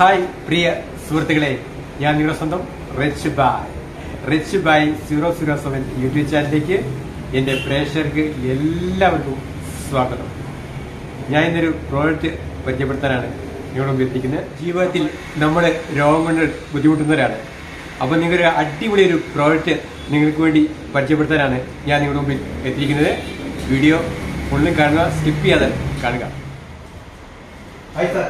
Hi പ്രിയ സുഹൃത്തുക്കളെ ഞാൻ നിങ്ങളുടെ സ്വന്തം Rich Bye Rich Bye zero zero seven YouTube ചാനലിലേക്ക് എൻ്റെ പ്രേക്ഷകർക്ക് എല്ലാവർക്കും സ്വാഗതം ഞാൻ ഇന്നൊരു പ്രോഡക്റ്റ് പരിചയപ്പെടുത്താനാണ് നിങ്ങളുടെ മുമ്പിൽ എത്തിക്കുന്നത് ജീവിതത്തിൽ നമ്മൾ രോഗം കൊണ്ട് ബുദ്ധിമുട്ടുന്നവരാണ് അപ്പോൾ നിങ്ങളൊരു അടിപൊളി ഒരു പ്രോഡക്റ്റ് നിങ്ങൾക്ക് വേണ്ടി പരിചയപ്പെടുത്താനാണ് ഞാൻ നിങ്ങളുടെ മുമ്പിൽ എത്തിയിരിക്കുന്നത് വീഡിയോ ഫുള്ളും കാണുക സ്കിപ്പ് ചെയ്യാതെ കാണുക ഹായ് സാർ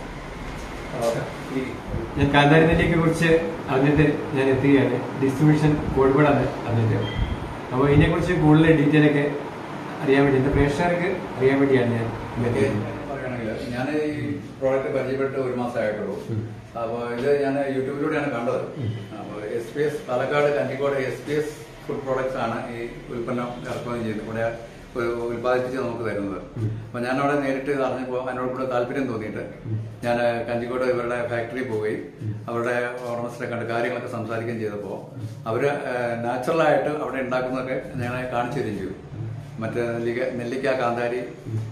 ഞാൻ കാന്താരിനെല്ലിയെ കുറിച്ച് അറിഞ്ഞിട്ട് ഞാൻ എത്തുകയാണ് ഡിസ്ട്രിബ്യൂഷൻ കോഴിക്കോടാണ് അറിഞ്ഞിട്ട് അപ്പോൾ ഇതിനെക്കുറിച്ച് കൂടുതൽ ഡീറ്റെയിൽ ഒക്കെ അറിയാൻ വേണ്ടി എൻ്റെ പ്രേക്ഷകർക്ക് അറിയാൻ വേണ്ടിയാണ് ഞാൻ എനിക്ക് ഇന്നത്തെ പറയുകയാണെങ്കിൽ ഞാൻ ഈ പ്രോഡക്റ്റ് പരിചയപ്പെട്ട് ഒരു മാസമായിട്ടുള്ളൂ അപ്പോൾ ഇത് ഞാൻ യൂട്യൂബിലൂടെയാണ് കണ്ടത് അപ്പോൾ S P S Palakkad Kanjikode S P S food products ആണ് ഈ ഉൽപ്പന്നം ഇറക്കുകയും ചെയ്യുന്നത് ഇവിടെ ഉ- ഉൽപ്പാദിപ്പിച്ച് നമുക്ക് തരുന്നത് അപ്പോൾ ഞാൻ അവിടെ നേരിട്ട് അറിഞ്ഞപ്പോൾ അതിനോട് കൂടെ താല്പര്യം തോന്നിയിട്ട് ഞാൻ കഞ്ചിക്കോട് ഇവരുടെ ഫാക്ടറിയിൽ പോവുകയും അവരുടെ ഓർണസിനെ കണ്ട് കാര്യങ്ങളൊക്കെ സംസാരിക്കുകയും ചെയ്തപ്പോൾ അവർ നാച്ചുറലായിട്ട് അവിടെ ഉണ്ടാക്കുന്നതൊക്കെ ഞങ്ങളെ കാണിച്ചു തരികയും ചെയ്തു മറ്റേ നെല്ലിക്ക നെല്ലിക്ക കാന്താരി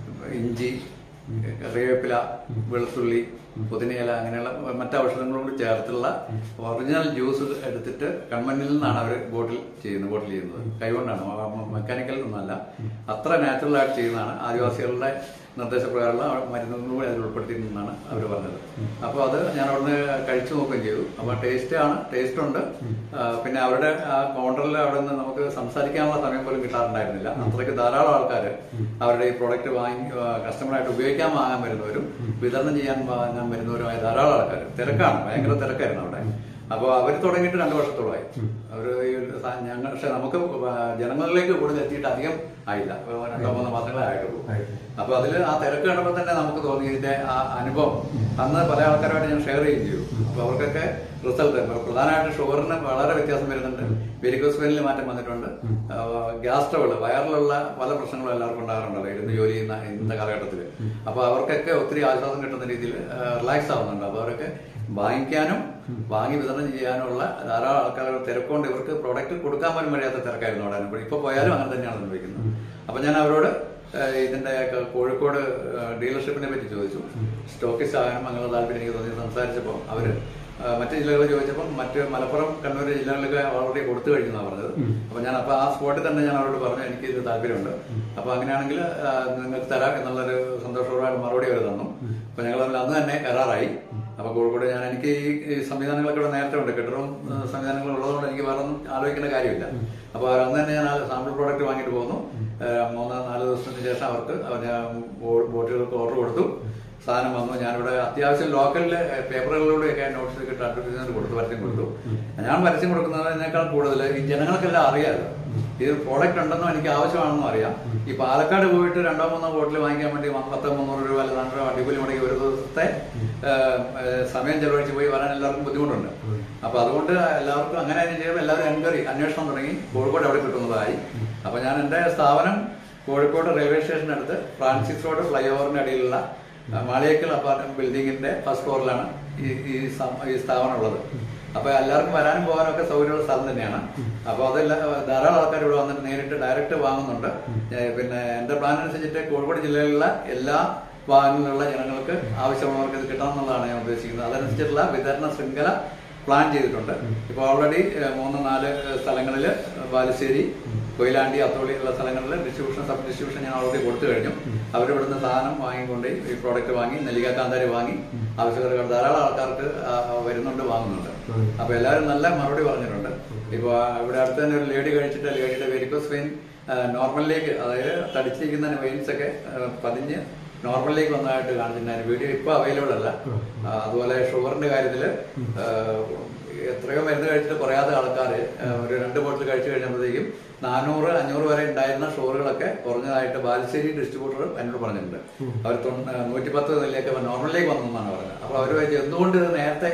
ഇഞ്ചി കറിവേപ്പില വെളുത്തുള്ളി പുതിനയില അങ്ങനെയുള്ള മറ്റ് ഔഷധങ്ങളും കൂടി ചേർത്തുള്ള ഒറിജിനൽ ജ്യൂസ് എടുത്തിട്ട് കൺമണ്ണിൽ നിന്നാണ് അവർ ബോട്ടിൽ ചെയ്യുന്നത് ബോട്ടിൽ ചെയ്യുന്നത് കൈകൊണ്ടാണ് മെക്കാനിക്കൽ ഒന്നല്ല അത്ര നാച്ചുറൽ ആയിട്ട് ചെയ്യുന്നതാണ് ആദിവാസികളുടെ നിർദ്ദേശപ്രകാരമുള്ള മരുന്നുകളും കൂടി അതിൽ ഉൾപ്പെടുത്തിയിട്ടുണ്ടെന്നാണ് അവർ പറഞ്ഞത് അപ്പോൾ അത് ഞാൻ അവിടുന്ന് കഴിച്ചു നോക്കുകയും ചെയ്തു അപ്പോൾ ടേസ്റ്റ് ആണ് ടേസ്റ്റ് ഉണ്ട് ആ, പിന്നെ അവരുടെ ആ കൗണ്ടറിൽ അവിടെ നിന്ന് നമുക്ക് സംസാരിക്കാനുള്ള സമയം പോലും കിട്ടാറുണ്ടായിരുന്നില്ല അത്രയ്ക്ക് ധാരാളം ആൾക്കാർ അവരുടെ ഈ പ്രോഡക്റ്റ് വാങ്ങി കസ്റ്റമറായിട്ട് ഉപയോഗിക്കാൻ വാങ്ങാൻ വരുന്നവരും വിതരണം ചെയ്യാൻ വാങ്ങാൻ വരുന്നവരുമായ ധാരാളം ആൾക്കാർ തിരക്കാണ് ഭയങ്കര തിരക്കായിരുന്നു അവിടെ അപ്പോൾ അവർ തുടങ്ങിയിട്ട് രണ്ടു വർഷത്തോളമായി അവർ ഞങ്ങൾ പക്ഷെ നമുക്ക് ജനങ്ങളിലേക്ക് കൂടുതൽ എത്തിയിട്ട് അധികം ആയില്ല ഒരു രണ്ടോ മൂന്നോ മാസങ്ങളെ ആയിട്ടുള്ളൂ അപ്പൊ അതിൽ ആ തിരക്ക് കണ്ടപ്പോൾ തന്നെ നമുക്ക് തോന്നി ഇതിന്റെ ആ അനുഭവം അന്ന് പല ആൾക്കാരുമായിട്ട് ഞാൻ ഷെയർ ചെയ്യുകയും ചെയ്തു അപ്പൊ അവർക്കൊക്കെ റിസൾട്ട് പ്രധാനമായിട്ട് ഷുഗറിന് വളരെ വ്യത്യാസം വരുന്നുണ്ട് വെരിക്കോസ് വെയിനിൽ മാറ്റം വന്നിട്ടുണ്ട് ഗ്യാസ് ട്രബിൾ വയറിലുള്ള പല പ്രശ്നങ്ങളും എല്ലാവർക്കും ഉണ്ടാകാറുണ്ടല്ലോ ഇരുന്ന് ജോലി ചെയ്യുന്ന ഇന്നത്തെ കാലഘട്ടത്തിൽ അപ്പൊ അവർക്കൊക്കെ ഒത്തിരി ആശ്വാസം കിട്ടുന്ന രീതിയിൽ റിലാക്സ് ആവുന്നുണ്ട് അപ്പൊ അവരൊക്കെ വാങ്ങിക്കാനും വാങ്ങി വിതരണം ചെയ്യാനുള്ള ധാരാളം ആൾക്കാരുടെ തിരക്കൊണ്ട് ഇവർക്ക് പ്രോഡക്റ്റ് കൊടുക്കാൻ പോലും കഴിയാത്ത തിരക്കായിരുന്നു അവിടെ അനുഭവം ഇപ്പൊ പോയാലും അങ്ങനെ തന്നെയാണ് സംഭവിക്കുന്നത് അപ്പൊ ഞാൻ അവരോട് ഏഹ്, ഇതിന്റെ ഒക്കെ കോഴിക്കോട് ഡീലർഷിപ്പിനെ പറ്റി ചോദിച്ചു സ്റ്റോക്കിസ്റ്റ് ആകാനും അങ്ങനെ താല്പര്യം എനിക്ക് തോന്നി സംസാരിച്ചപ്പോൾ അവര് ഏഹ്, മറ്റ് ജില്ലകളിൽ ചോദിച്ചപ്പോൾ മറ്റ് മലപ്പുറം കണ്ണൂർ ജില്ലകളിലൊക്കെ ഓൾറെഡി കൊടുത്തു കഴിഞ്ഞാണ് പറഞ്ഞത് അപ്പൊ ഞാൻ അപ്പൊ ആ സ്പോട്ടിൽ തന്നെ ഞാൻ അവരോട് പറഞ്ഞു എനിക്ക് ഇത് താല്പര്യമുണ്ട് അപ്പൊ അങ്ങനെയാണെങ്കിൽ ഏഹ്, നിങ്ങൾക്ക് തരാം എന്നുള്ളൊരു സന്തോഷപരമായ മറുപടി അവർ തന്നു അപ്പൊ ഞങ്ങൾ തമ്മിൽ അന്ന് തന്നെ കരാറായി അപ്പൊ കോഴിക്കോട് ഞാൻ എനിക്ക് ഈ ഈ സംവിധാനങ്ങളൊക്കെ ഇവിടെ നേരത്തെ ഉണ്ട് കെട്ടിടവും ഏഹ്, സംവിധാനങ്ങളും ഉള്ളതുകൊണ്ട് എനിക്ക് വേറെ ഒന്നും ആലോചിക്കേണ്ട കാര്യമില്ല അപ്പൊ അവർ അന്ന് തന്നെ ഞാൻ സാമ്പിൾ പ്രോഡക്റ്റ് വാങ്ങിയിട്ട് പോന്നു ഏഹ്, മൂന്ന് നാല് ദിവസത്തിന് ശേഷം അവർക്ക് അവർ ഞാൻ ബോ- ബോട്ടുകൾക്ക് ഓർഡർ കൊടുത്തു സാധനം വന്നു ഞാനിവിടെ അത്യാവശ്യം ലോക്കലില് പേപ്പറുകളിലൂടെയൊക്കെ നോട്ട്സ് കിട്ടി അഡ്വർടൈസ്മെന്റ് കൊടുത്തു പരസ്യം കൊടുത്തു ഞാൻ പരസ്യം കൊടുക്കുന്നതിനേക്കാൾ കൂടുതൽ ഈ ജനങ്ങൾക്കെല്ലാം അറിയാമല്ലോ ഇത് പ്രോഡക്റ്റ് ഉണ്ടെന്നും എനിക്ക് ആവശ്യമാണെന്നും അറിയാം ഈ പാലക്കാട് പോയിട്ട് രണ്ടോ മൂന്നോ ബോട്ടിൽ വാങ്ങിക്കാൻ വേണ്ടി പത്തോ മുന്നൂറ് രൂപ അല്ല നാനൂറ് രൂപ അടിപൊളി മുടങ്ങി ഒരു ദിവസത്തെ ഏഹ്, ഏഹ്, സമയം ചെലവഴിച്ച് പോയി വരാൻ എല്ലാവർക്കും ബുദ്ധിമുട്ടുണ്ട് അപ്പൊ അതുകൊണ്ട് എല്ലാവർക്കും അങ്ങനെ ചെയ്യുമ്പോൾ എല്ലാവരും എൻക്വയറി അന്വേഷണം തുടങ്ങി കോഴിക്കോട് അവിടെ കിട്ടുന്നതായി അപ്പൊ ഞാൻ എന്റെ സ്ഥാപനം കോഴിക്കോട് റെയിൽവേ സ്റ്റേഷനടുത്ത് ഫ്രാൻസിസ് റോഡ് ഫ്ലൈ ഓവറിന്റെ അടിയിലുള്ള ആ, മാളിയേക്കൽ അപ്പാർട്ട്മെന്റ് ബിൽഡിങ്ങിന്റെ ഫസ്റ്റ് ഫ്ലോറിലാണ് ഈ ഈ സം- ഈ സ്ഥാപനം ഉള്ളത് അപ്പൊ എല്ലാവർക്കും വരാനും പോകാനും ഒക്കെ സൗകര്യമുള്ള സ്ഥലം തന്നെയാണ് അപ്പൊ അതെല്ലാം ധാരാളം ആൾക്കാർ ഇവിടെ വന്നിട്ട് നേരിട്ട് ഡയറക്റ്റ് വാങ്ങുന്നുണ്ട് ഏ, പിന്നെ എന്റെ പ്ലാൻ അനുസരിച്ചിട്ട് കോഴിക്കോട് ജില്ലയിലുള്ള എല്ലാ ഭാഗങ്ങളിലുള്ള ജനങ്ങൾക്ക് ആവശ്യമുള്ളവർക്ക് ഇത് കിട്ടണം എന്നുള്ളതാണ് ഞാൻ ഉദ്ദേശിക്കുന്നത് അതനുസരിച്ചിട്ടുള്ള വിതരണ ശൃംഖല പ്ലാൻ ചെയ്തിട്ടുണ്ട് ഇപ്പൊ ഓൾറെഡി മൂന്ന് നാല് സ്ഥലങ്ങളിൽ ബാലുശ്ശേരി കൊയിലാണ്ടി അത്തോളി ഉള്ള സ്ഥലങ്ങളിൽ ഡിസ്ട്രിബ്യൂഷൻ സബ് ഡിസ്ട്രിബ്യൂഷൻ ഞാൻ ഓൾറെഡി കൊടുത്തു കഴിഞ്ഞു അവർ ഇവിടുന്ന് സാധനം വാങ്ങിക്കൊണ്ട് ഈ പ്രോഡക്റ്റ് വാങ്ങി നെല്ലിക്ക കാന്താരി വാങ്ങി ആവശ്യക്കാർ ധാരാളം ആൾക്കാർക്ക് ആ, ആ, വരുന്നുണ്ട് വാങ്ങുന്നുണ്ട് അപ്പൊ എല്ലാവരും നല്ല മറുപടി പറഞ്ഞിട്ടുണ്ട് ഇപ്പൊ ഇവിടെ അടുത്ത് തന്നെ ഒരു ലേഡി കഴിച്ചിട്ട് ലേഡിയുടെ വെരിക്കോസ് വെയിൻ നോർമലിലേക്ക് അതായത് തടിച്ചിരിക്കുന്ന വെയിൻസ് ഒക്കെ ആ, പതിഞ്ഞ് നോർമലിലേക്ക് വന്നതായിട്ട് കാണിച്ചിട്ടുണ്ടായിരുന്നു വീഡിയോ ഇപ്പൊ അവൈലബിൾ അല്ല ആ, അതുപോലെ ഷുഗറിന്റെ കാര്യത്തില് ആ, എത്രയോ മരുന്ന് കഴിച്ചിട്ട് കുറയാതെ ആൾക്കാര് ആ, ഒരു രണ്ട് ബോട്ടിൽ കഴിച്ചു കഴിഞ്ഞപ്പോഴത്തേക്കും നാനൂറ് അഞ്ഞൂറ് വരെ ഉണ്ടായിരുന്ന ഷുഗറുകളൊക്കെ കുറഞ്ഞതായിട്ട് ബാലുശ്ശേരി ഡിസ്ട്രിബ്യൂട്ടർ എന്നോട് പറഞ്ഞിട്ടുണ്ട് അവർ നൂറ്റിപ്പത്ത് ഇതിലേക്ക് നോർമലിലേക്ക് വന്നു എന്നാണ് പറഞ്ഞത് അപ്പൊ അവർ ചോദിച്ചു എന്തുകൊണ്ട് ഇത് നേരത്തെ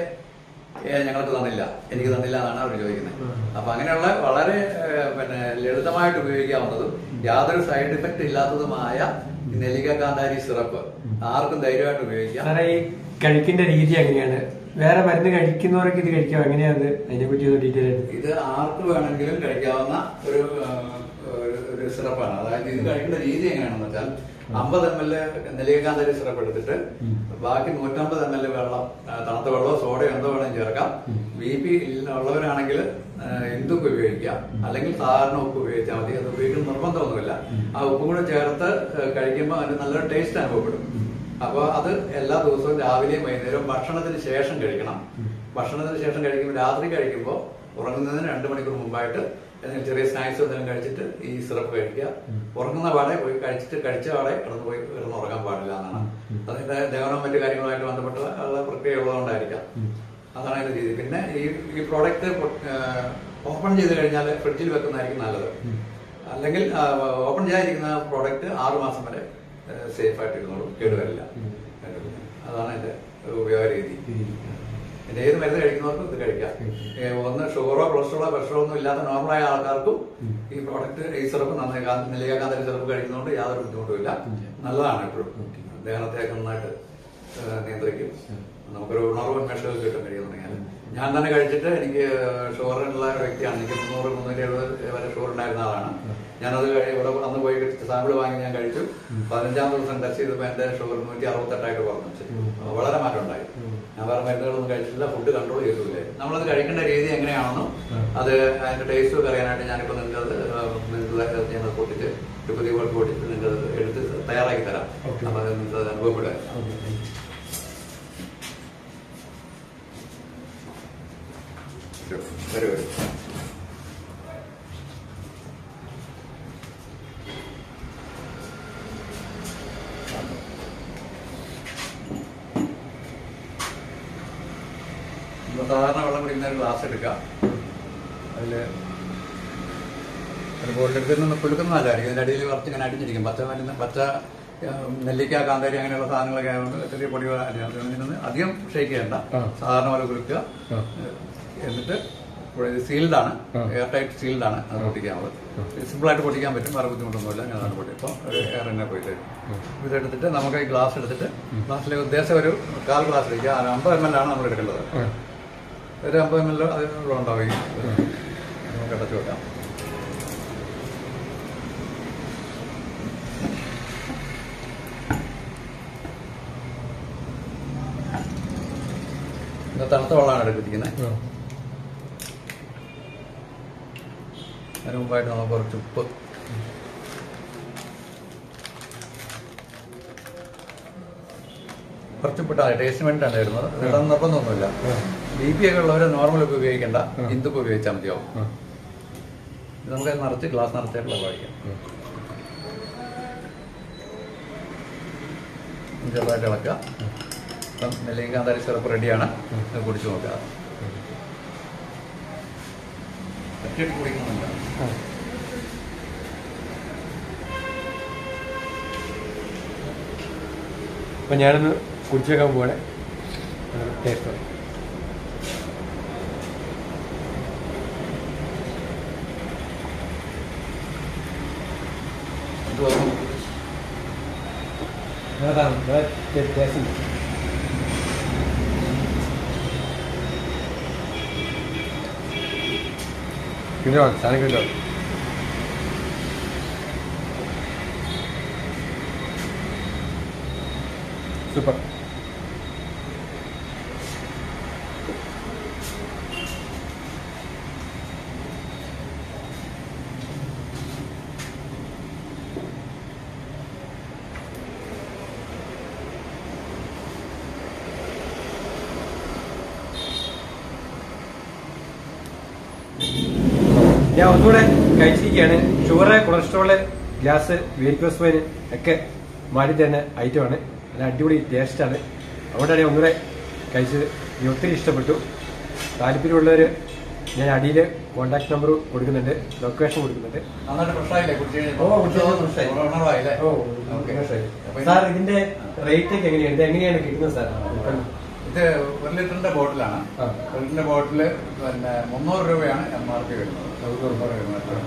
ഏ, ഞങ്ങൾക്ക് തന്നില്ല എനിക്ക് തന്നില്ല എന്നാണ് അവർ ചോദിക്കുന്നത് അപ്പൊ അങ്ങനെയുള്ള വളരെ ഏ, പിന്നെ ലളിതമായിട്ട് ഉപയോഗിക്കാവുന്നതും യാതൊരു സൈഡ് ഇഫക്റ്റ് ഇല്ലാത്തതുമായ ഈ നെല്ലിക്ക കാന്താരി സിറപ്പ് ആർക്കും ധൈര്യമായിട്ട് ഉപയോഗിക്കാം സാറേ ഈ കഴിക്കുന്ന രീതി എങ്ങനെയാണ് വേറെ മരുന്ന് കഴിക്കുന്നവർക്ക് ഇത് കഴിക്കാം എങ്ങനെയാണ് അതിനെ പറ്റി ഒന്ന് ഡീറ്റെയിൽ ആയിട്ട് ഇത് ആർക്ക് വേണമെങ്കിലും കഴിക്കാവുന്ന ഒരു ആ, ഒരു- ഒരു സിറപ്പാണ് അതായത് ഇത് കഴിക്കേണ്ട രീതി എങ്ങനെയാണെന്ന് വെച്ചാൽ അമ്പത് എം എൽ നെല്ലിക്കാന്തരി സിറപ്പ് എടുത്തിട്ട് ഉം. ബാക്കി നൂറ്റമ്പത് എം എൽ വെള്ളം ആ, തണുത്ത വെള്ളമോ സോഡയോ എന്തോ വേണം ചേർക്കാം ഉം. ബി പി ഉള്ളവരാണെങ്കിൽ എന്തുപ്പ് ഉപയോഗിക്കാം അല്ലെങ്കിൽ സാധാരണ ഉപ്പ് ഉപയോഗിച്ചാൽ മതി അത് ഉപയോഗിക്കുന്ന നിർബന്ധമൊന്നുമില്ല ഉം. ആ ഉപ്പും കൂടെ ചേർത്ത് കഴിക്കുമ്പോൾ അതിന് നല്ലൊരു ടേസ്റ്റ് അനുഭവപ്പെടും ഉം. അപ്പോൾ അത് എല്ലാ ദിവസവും രാവിലെയും വൈകുന്നേരവും ഭക്ഷണത്തിന് ശേഷം കഴിക്കണം ഉം. ഭക്ഷണത്തിന് ശേഷം കഴിക്കുമ്പോൾ രാത്രി കഴിക്കുമ്പോൾ ഉറങ്ങുന്നതിന് രണ്ട് മണിക്കൂർ മുമ്പായിട്ട് എന്തെങ്കിലും ചെറിയ സ്നാക്സ് എന്തെങ്കിലും കഴിച്ചിട്ട് ഈ സിറപ്പ് കഴിക്കുക ഉം. ഉറങ്ങുന്ന പാടെ പോയി കഴിച്ചിട്ട് കഴിച്ച പാടെ കിടന്ന് പോയി കിടന്ന് ഉറങ്ങാൻ പാടില്ല എന്നാണ് ഉം. അതിന്റെ ദഹനവും മറ്റു കാര്യങ്ങളുമായിട്ട് ബന്ധപ്പെട്ട ഉള്ള പ്രക്രിയ ഉള്ളതുകൊണ്ടായിരിക്കാം ഉം. അതാണ് അതിന്റെ രീതി പിന്നെ ഈ ഈ പ്രോഡക്റ്റ് ഓപ്പൺ ചെയ്ത് കഴിഞ്ഞാൽ ഫ്രിഡ്ജിൽ വെക്കുന്നതായിരിക്കും നല്ലത് ഉം. അല്ലെങ്കിൽ ഓപ്പൺ ചെയ്യാതിരിക്കുന്ന പ്രോഡക്റ്റ് ആറു മാസം വരെ സേഫ് ആയിട്ട് ഇരുന്നോളും കേടുവരില്ല ഉം. അതാണ് എന്റെ ഉപയോഗ രീതി ഉം. പിന്നെ ഏത് മരുന്ന് കഴിക്കുന്നവർക്കും ഇത് കഴിക്കാം ഉം. ഏ, ഒന്ന് ഷുഗറോ കൊളസ്ട്രോളോ പ്രഷറോ ഒന്നും ഇല്ലാത്ത നോർമലായ ആൾക്കാർക്കും ഉം. ഈ പ്രോഡക്റ്റ് ഈ സിറപ്പ് നന്നായി നെല്ലിക്കാന്താരി സിറപ്പ് കഴിക്കുന്നതുകൊണ്ട് യാതൊരു ബുദ്ധിമുട്ടുമില്ല ഉം. നല്ലതാണ് എപ്പോഴും ഓക്കേ. ദഹനത്തെയൊക്കെ നന്നായിട്ട് ഏ, നിയന്ത്രിക്കും ഉം. നമുക്കൊരു ഉണർവ് ഉന്മേഷമൊക്കെ കിട്ടും കഴിയുന്നുണ്ടെങ്കിൽ ഞാൻ തന്നെ കഴിച്ചിട്ട് എനിക്ക് ഷുഗറുള്ള ഒരു വ്യക്തിയാണ് എനിക്ക് മുന്നൂറ് മുന്നൂറ്റി എഴുപത് വരെ ഷുഗർ ഉണ്ടായിരുന്ന ആളാണ് ഉം. ഞാനത് കഴി- ഇവിടെ അന്ന് പോയി സാമ്പിൾ വാങ്ങി ഞാൻ കഴിച്ചു ഉം. പതിനഞ്ചാം ദിവസം ടെസ്റ്റ് ചെയ്തപ്പോൾ എന്റെ ഷുഗർ നൂറ്റി അറുപത്തെട്ടായിട്ട് കുറഞ്ഞു ഉം. വളരെ മാറ്റം ഉണ്ടായി ഉം. ഞാൻ വേറെ മരുന്നുകളൊന്നും കഴിച്ചില്ല ഫുഡ് കൺട്രോൾ ചെയ്തില്ലേ നമ്മളത് കഴിക്കേണ്ട രീതി എങ്ങനെയാണെന്നും ഉം. അത് അതിന്റെ ടേസ്റ്റ് ഒക്കെ അറിയാനായിട്ട് ഞാനിപ്പോ നിങ്ങൾക്ക് അത് നിങ്ങൾക്ക് ഞാൻ പൊട്ടിച്ച് ഒരു പുതിയ പോലെ പൊട്ടിച്ച് നിങ്ങൾക്ക് അത് എടുത്ത് തയ്യാറാക്കി തരാം Okay. അപ്പൊ അത് നിങ്ങൾക്ക് അത് അനുഭവപ്പെടുക ഓക്കേ, താങ്ക് യു. വരും വരും നമ്മൾ സാധാരണ വെള്ളം കുടിക്കുന്ന ഒരു ഗ്ലാസ് എടുക്കുക അതിൽ ഒരു ബോളിലെടുത്ത് നിന്ന് കുലുക്കുന്നതല്ലായിരിക്കും ഇതിൻ്റെ അടിയിൽ കുറച്ച് ഇങ്ങനെ അടിഞ്ഞിരിക്കും പച്ച മരുന്ന് പച്ച ആ, നെല്ലിക്ക കാന്താരി അങ്ങനെയുള്ള സാധനങ്ങളൊക്കെ ആയതുകൊണ്ട് ചെറിയ പൊടികൾ അതിനകത്ത് അധികം ഷേക്ക് ചെയ്യണ്ട ആ. സാധാരണ പോലെ കുലുക്കുക ആ. എന്നിട്ട് ഇവിടെ ഇത് സീൽഡാണ് ആ. എയർ ടൈറ്റ് സീൽഡാണ് അത് പൊട്ടിക്കാനുള്ളത് സിമ്പിളായിട്ട് പൊട്ടിക്കാൻ പറ്റും വേറെ ബുദ്ധിമുട്ടൊന്നുമില്ല ഞാൻ അത് പൊട്ടി ഇപ്പോൾ ഒരു എയർ തന്നെ പോയിട്ട് ഇതെടുത്തിട്ട് നമുക്ക് ഈ ഗ്ലാസ് എടുത്തിട്ട് ഗ്ലാസ്സിലെ ഉദ്ദേശം ഒരു കാൽ ഗ്ലാസ് എടുക്കുക അത് അമ്പത് എം എൽ ആണ് നമ്മൾ എടുക്കേണ്ടത് ആ. ഒരു അമ്പത് എം എൽ അതിനുള്ള ഉണ്ടാവും ഈ ഇത്. നമുക്ക് അടച്ചു വെക്കാം ഇത് തണുത്ത വെള്ളമാണ് എടുപ്പിക്കുന്നത് ആ. അതിന് മുമ്പായിട്ട് നമുക്ക് കുറച്ച് ഉപ്പ് കുറച്ച് ഉപ്പിട്ടാണ് ടേസ്റ്റിന് വേണ്ടിയിട്ടാണ് ഇടുന്നത് ഇടാൻ നിർബന്ധമൊന്നുമില്ല ആ. ബി പി ഒക്കെ ഉള്ളവർ നോർമൽ ഉപ്പ് ഉപയോഗിക്കേണ്ട ആ. ഇന്ദുപ്പ് ഉപയോഗിച്ചാൽ മതിയാവും ആ. ഇത് നമുക്ക് അത് നിറച്ച് ഗ്ലാസ് നിറച്ചായിട്ടുള്ള കഴിക്കാം ആ. ചെറുതായിട്ട് ഇളക്കുക ഇപ്പം നെല്ലിക്കാന്താരി സിറപ്പ് റെഡിയാണ് ഇത് കുടിച്ചു നോക്കുക ഒറ്റയടിക്ക് കുടിക്കുന്നുണ്ട് ആ. അപ്പൊ ഞാനൊന്ന് കുടിച്ചു വെക്കാൻ പോവാണ് ടേസ്റ്റ് ഇത് തോന്നുന്നു അതാണ് ടേസ്റ്റ് കിട്ടോ സാധനം കിട്ടോ സൂപ്പർ ഞാൻ ഒന്നുകൂടെ കഴിച്ചിരിക്കുകയാണ് sugar cholesterol gas varicose vein ഒക്കെ മാറ്റി തരുന്ന ഐറ്റമാണ് നല്ല അടിപൊളി ടേസ്റ്റാണ് അതുകൊണ്ടാണ് ഞാൻ ഒന്നുകൂടെ കഴിച്ചത് എനിക്ക് ഒത്തിരി ഇഷ്ടപ്പെട്ടു താല്പര്യമുള്ളവർ ഞാൻ അടിയിൽ കോൺടാക്ട് നമ്പർ കൊടുക്കുന്നുണ്ട് ലൊക്കേഷൻ കൊടുക്കുന്നുണ്ട് നന്നായിട്ട് ഫ്രഷായില്ലേ കുടിച്ചു ഓ, കുടിച്ച് കഴിഞ്ഞാൽ fresh ആയി. ഉണർവായില്ലേ ഓ ഓക്കെ സാർ ഇതിന്റെ റേറ്റ് ഒക്കെ എങ്ങനെയാണ് ഇത് എങ്ങനെയാണ് കിട്ടുന്നത് സാർ ഇത് ഒരു ലിറ്ററിന്റെ ബോട്ടിലാണ് ആ. ഒരു ലിറ്ററിന്റെ ബോട്ടില് പിന്നെ മുന്നൂറ് രൂപയാണ് എം ആർ പി വരുന്നത് മുന്നൂറ് രൂപ. വരുന്നത്.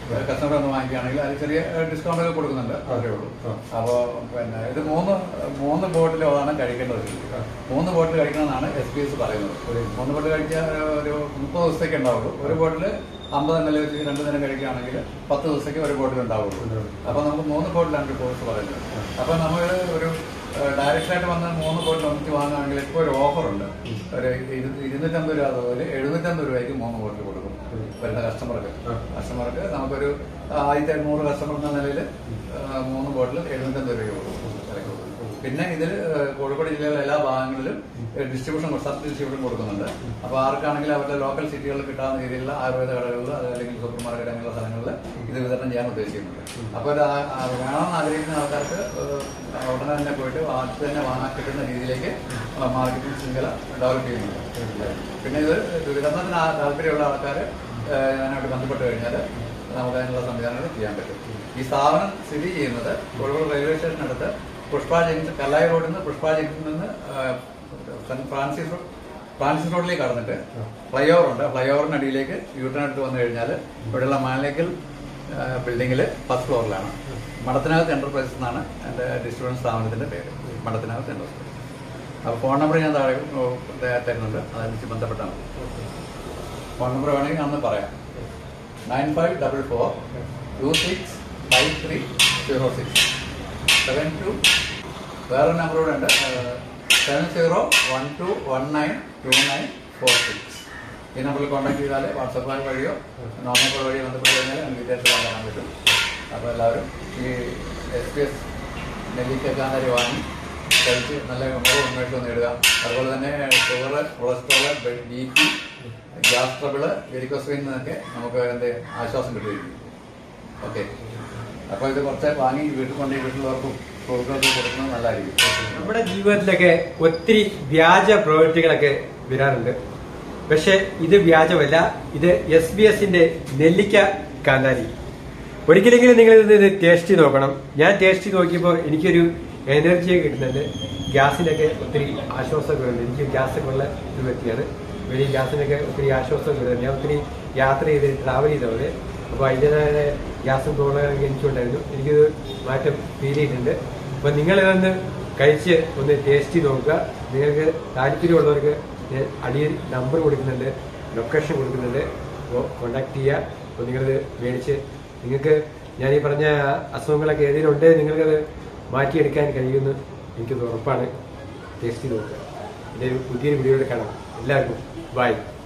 കസ്റ്റമർ ഒന്ന് വാങ്ങിക്കുകയാണെങ്കിൽ അതിൽ ചെറിയ ഡിസ്കൗണ്ട് ഒക്കെ കൊടുക്കുന്നുണ്ട് അത്രേ ഉള്ളൂ ആ. അപ്പോ പിന്നെ ഇത് മൂന്ന് മൂന്ന് ബോട്ടിലാണ് കഴിക്കേണ്ടത് മൂന്ന് ബോട്ടിൽ കഴിക്കണമെന്നാണ് എസ് പി എസ് പറയുന്നത് മൂന്ന് ബോട്ടിൽ കഴിച്ചാൽ ഒരു മുപ്പത് ദിവസത്തേക്ക് ഉണ്ടാവുള്ളൂ ഒരു ബോട്ടിൽ അമ്പത് എം എൽ വെച്ച് രണ്ട് നേരം കഴിക്കുകയാണെങ്കിൽ പത്ത് ദിവസത്തേക്ക് ഒരു ബോട്ടിൽ ഉണ്ടാവുള്ളൂ അപ്പൊ നമുക്ക് മൂന്ന് ബോട്ടിലാണ് ഒരു കോഴ്സ് പറയുന്നത് അപ്പൊ നമ്മൾ ഒരു ഡയറക്റ്റ് ആയിട്ട് വന്ന മൂന്ന് ബോട്ടിൽ ഒന്നിച്ച് വാങ്ങുകയാണെങ്കിൽ ഇപ്പോൾ ഒരു ഓഫർ ഉണ്ട് ഒരു ഇരു- ഇരുന്നൂറ്റമ്പത് രൂപ അതുപോലെ എഴുന്നൂറ്റമ്പത് രൂപയ്ക്ക് മൂന്ന് ബോട്ടിൽ കൊടുക്കും വരുന്ന കസ്റ്റമർക്ക് ആ. കസ്റ്റമർക്ക് നമുക്കൊരു ആദ്യത്തെ നൂറ് കസ്റ്റമർ എന്ന നിലയിൽ മൂന്ന് ബോട്ടിൽ എഴുന്നൂറ്റമ്പത് രൂപ കൊടുക്കും വിലയ്ക്ക് കൊടുക്കും. പിന്നെ ഇതിൽ കോഴിക്കോട് ജില്ലയിലെ എല്ലാ ഭാഗങ്ങളിലും ഡിസ്ട്രിബ്യൂഷൻ സബ് ഡിസ്ട്രിബ്യൂഷൻ കൊടുക്കുന്നുണ്ട് അപ്പോൾ ആർക്കാണെങ്കിലും അവരുടെ ലോക്കൽ സിറ്റികളിൽ കിട്ടാവുന്ന രീതിയിലുള്ള ആയുർവേദ കടകളിൽ അല്ലെങ്കിൽ സൂപ്പർ മാർക്കറ്റ് അങ്ങനെയുള്ള സ്ഥലങ്ങളിൽ ഇത് വിതരണം ചെയ്യാൻ ഉദ്ദേശിക്കുന്നുണ്ട് അപ്പോൾ ഇത് ആ- ആ വേണമെന്ന് ആഗ്രഹിക്കുന്ന ആൾക്കാർക്ക് ഏഹ്, ഉടനെ തന്നെ പോയിട്ട് അടുത്ത് തന്നെ വാങ്ങാൻ കിട്ടുന്ന രീതിയിലേക്ക് മാർക്കറ്റിംഗ് ശൃംഖല ഡെവലപ്പ് ചെയ്യുന്നുണ്ട് പിന്നെ ഇത് വിതരണത്തിന് ആ- താല്പര്യമുള്ള ആൾക്കാർ അതിനായിട്ട് ബന്ധപ്പെട്ട് കഴിഞ്ഞാൽ നമുക്ക് അതിനുള്ള സംവിധാനങ്ങൾ ചെയ്യാൻ പറ്റും ഈ സ്ഥാപനം സ്ഥിതി ചെയ്യുന്നത് കോഴിക്കോട് റെയിൽവേ സ്റ്റേഷനടുത്ത് പുഷ്പ ജംഗ്ഷൻ കല്ലായി റോഡിൽ നിന്ന് പുഷ്പ ജംഗ്ഷനിൽ നിന്ന് ആ, സെന്റ് ഫ്രാൻസിസ് റോ- ഫ്രാൻസിസ് റോഡിലേക്ക് കടന്നിട്ട് ഫ്ലൈ ഓവർ ഉണ്ട് ഫ്ലൈ ഓവറിന് അടിയിലേക്ക് യൂട്ടേൺ എടുത്ത് വന്നു കഴിഞ്ഞാൽ ഇവിടെയുള്ള മാനേക്കൽ ബിൽഡിങ്ങിൽ ഫസ്റ്റ് ഫ്ലോറിലാണ് മടത്തിനകത്ത് എന്റർപ്രൈസസ് എന്നാണ് എൻ്റെ ഡിസ്ട്രിബ്യൂഷൻ സ്ഥാപനത്തിന്റെ പേര് മടത്തിനകത്ത് എന്റർപ്രൈസസ് അപ്പോൾ ഫോൺ നമ്പർ ഞാൻ താഴെ ഓ, ത- തരുന്നുണ്ട് അതനുസരിച്ച് ബന്ധപ്പെട്ടാൽ മതി ഫോൺ നമ്പർ വേണമെങ്കിൽ അന്ന് പറയാം nine five double four two six five three zero six seven two വേറെ നമ്പർ കൂടെ ഉണ്ട് seven zero one two one nine two nine four six ഈ നമ്പറിൽ കോൺടാക്ട് ചെയ്താൽ വാട്സപ്പ് വഴിയോ നോർമൽ കോൾ വഴിയോ ബന്ധപ്പെട്ട് കഴിഞ്ഞാൽ നമുക്ക് ഡീറ്റെയിൽസ് എല്ലാം കാണാൻ പറ്റും അപ്പോൾ എല്ലാവരും ഈ എസ് പി എസ് നെല്ലിക്കാരി വാങ്ങി കഴിച്ച് നല്ല ഗുണവും ഉന്മേഷവും നേടുക അതുപോലെ തന്നെ sugar cholesterol B P gas trouble varicose vein നിന്നൊക്കെ നമുക്ക് അതിൻ്റെ ആശ്വാസം കിട്ടുകയും ഓക്കെ അപ്പോൾ ഇത് കുറച്ച് വാങ്ങി വീട്ടിൽ കൊണ്ടുപോയി വീട്ടിലുള്ളവർക്കും സുഹൃത്തുക്കൾക്കും കൊടുക്കുന്നത് നല്ലതായിരിക്കും നമ്മുടെ ജീവിതത്തിലൊക്കെ ഒത്തിരി വ്യാജ പ്രവൃത്തികളൊക്കെ വരാറുണ്ട് പക്ഷെ ഇത് വ്യാജമല്ല ഇത് എസ് ബി എസിന്റെ നെല്ലിക്ക കാന്താരി ഒരിക്കലെങ്കിലും നിങ്ങൾ ഇത് ടേസ്റ്റ് ചെയ്ത് നോക്കണം ഞാൻ ടേസ്റ്റ് ചെയ്ത് നോക്കിയപ്പോൾ എനിക്കൊരു എനർജി കിട്ടുന്നുണ്ട് ഗ്യാസിനൊക്കെ ഒത്തിരി ആശ്വാസമൊക്കെ ഉണ്ട് എനിക്ക് ഗ്യാസൊക്കെ ഉള്ള ഒരു വ്യക്തിയാണ് വലിയ ഗ്യാസിനൊക്കെ ഒത്തിരി ആശ്വാസമൊക്കെ വരുന്നത് ഞാൻ ഒത്തിരി യാത്ര ചെയ്ത് ട്രാവൽ ചെയ്തവര് അപ്പോൾ അതിൻ്റെതായ ഗ്യാസും പ്രോബ്ലം എനിക്കുണ്ടായിരുന്നു എനിക്കിത് മാറ്റം ഫീൽ ചെയ്തിട്ടുണ്ട് അപ്പോൾ നിങ്ങൾ ഇതൊന്ന് കഴിച്ച് ഒന്ന് ടേസ്റ്റ് ചെയ്ത് നോക്കുക നിങ്ങൾക്ക് താല്പര്യമുള്ളവർക്ക് ഞാൻ അടിയിൽ നമ്പർ കൊടുക്കുന്നുണ്ട് ലൊക്കേഷൻ കൊടുക്കുന്നുണ്ട് അപ്പോൾ കോണ്ടാക്ട് ചെയ്യുക അപ്പോൾ നിങ്ങളിത് മേടിച്ച് നിങ്ങൾക്ക് ഞാൻ ഈ പറഞ്ഞ അസുഖങ്ങളൊക്കെ ഏതെങ്കിലും ഉണ്ടെങ്കിൽ നിങ്ങൾക്കത് മാറ്റിയെടുക്കാൻ കഴിയുമെന്ന് എനിക്കത് ഉറപ്പാണ് ടേസ്റ്റ് ചെയ്ത് നോക്കുക എൻ്റെ ഒരു പുതിയൊരു വീഡിയോയിൽ കാണാം എല്ലാവർക്കും ബൈ